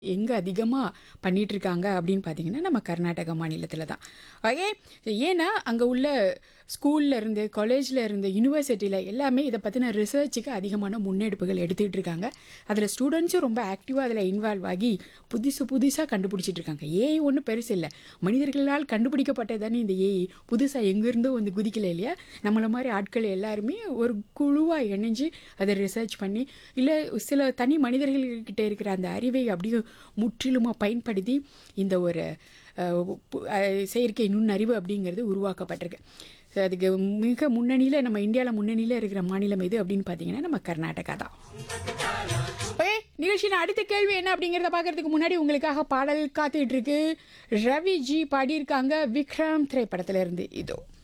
எங்கே அதிகமாக பண்ணிட்டு இருக்காங்க அப்படின்னு பார்த்தீங்கன்னா நம்ம கர்நாடகா மாநிலத்தில் தான் அதே ஏன்னா அங்கே உள்ள ஸ்கூல்ல இருந்து காலேஜில் இருந்து யூனிவர்சிட்டியில் எல்லாமே இதை பற்றின ரிசர்ச்சுக்கு அதிகமான முன்னெடுப்புகள் எடுத்துகிட்டு இருக்காங்க அதில் ஸ்டூடெண்ட்ஸும் ரொம்ப ஆக்டிவாக அதில் இன்வால்வ் ஆகி புதுசு புதுசாக கண்டுபிடிச்சிட்டு இருக்காங்க ஏஐ ஒன்றும் பெருசு இல்லை மனிதர்களால் கண்டுபிடிக்கப்பட்டது தானே இந்த ஏஐ புதுசாக எங்கேருந்தோ வந்து குதிக்கல இல்லையா நம்மளை மாதிரி ஆட்கள் எல்லாருமே ஒரு குழுவாக இணைஞ்சு அதை ரிசர்ச் பண்ணி இல்லை சில தனி மனிதர்கள்கிட்ட இருக்கிற அந்த அறிவை அப்படியே முற்றிலுமாக பயன்படுத்தி இந்த ஒரு அஹ், பு- அஹ், செயற்கை நுண்ணறிவு அப்படிங்கிறது உருவாக்கப்பட்டிருக்கு So, அதுக்கு மிக முன்னணியில் நம்ம இந்தியாவில் முன்னணியில் இருக்கிற மாநிலம் எது அப்படின்னு பார்த்தீங்கன்னா நம்ம கர்நாடகா தான் ஓகே நிகழ்ச்சியின் அடுத்த கேள்வி என்ன அப்படிங்கிறத பார்க்கறதுக்கு முன்னாடி உங்களுக்காக பாடல் காத்துட்டு இருக்கு ரவி ஜி பாடியிருக்காங்க விக்ரம் திரைப்படத்துல இருந்து இதோ